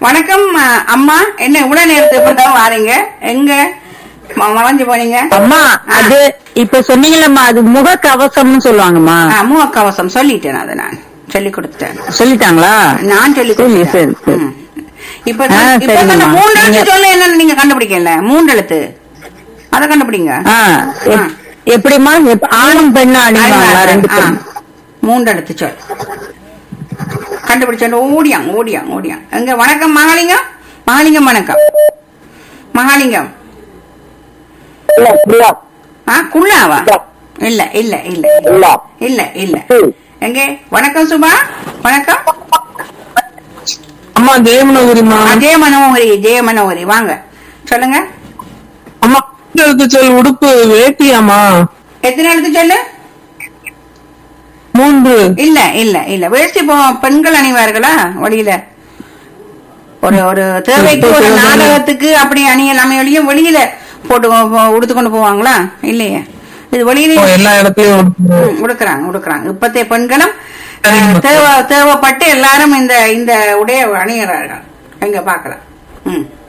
வணக்கம் அ, அம்மா என்ன இவ்வளவு நேரத்துக்கு இப்பதான் வாரீங்க எங்க ம- மறைஞ்சு போனீங்க அம்மா அது இப்ப சொன்னீங்களம்மா அது முக கவசம்னு சொல்லுவாங்கம்மா ஆ, முகக்கவசம் சொல்லிட்டேன் அதை நான் சொல்லி கொடுத்துட்டேன் சொல்லிட்டாங்களா நான் சொல்லி சரி, கொடுத்துட்டேன் சரி, சரி. ம். இப்ப ஆ, இப்ப அந்த சரிங்கம்மா. மூன்று எழுத்து நீங்க- சொல்ல என்னன்னு நீங்க கண்டுபிடிக்கல மூன்று எழுத்து அதை கண்டுபிடிங்க ஆ, எப்- எப்படிம்மா எப்- ஆணும் பெண்ணும் அணிவாங்களா ரெண்டு ஆ, பேரும் மூன்று எழுத்து சொல் கண்டுபிடிச்சோம் ஓடியாங் ஓடியாங் ஓடியாங் எங்க வணக்கம் மகாலிங்கம் மகாலிங்கம் வணக்கம் மகாலிங்கம் ஆ குள்ளாவா இல்ல இல்ல இல்ல இல்ல இல்ல இல்ல எங்க வணக்கம் சுபா வணக்கம் அம்மா தேவனகுரிமா ஆ, ஜெய மனோகரி ஜெய மனோகரி வாங்க சொல்லுங்க அம்மா எழுத்து சொல் உடுப்பு வேட்டியாமா எத்தனை எழுத்து சொல்லு மூன்று இல்ல இல்ல இல்ல வேஷ்டி போ- பெண்கள் அணிவார்களா வழியில ஒரு ஒரு தேவைக்கு ஒரு நாடகத்துக்கு அப்படி அணியலாமே ஒழிய வெளியில போட்டு போ- உடுத்து கொண்டு போவாங்களா இல்லையே இது வெளியில ஓ, எல்லா இடத்துலயும் உடுப்பு. ம், உடுக்குறாங்க உடுக்குறாங்க இப்பத்தைய பெண்களும் அஹ், சரிம்மா. தேவை தேவைப்பட்டு எல்லாரும் இந்த இந்த உடைய அணிகிறார்கள் எங்க பாக்கலாம் ம்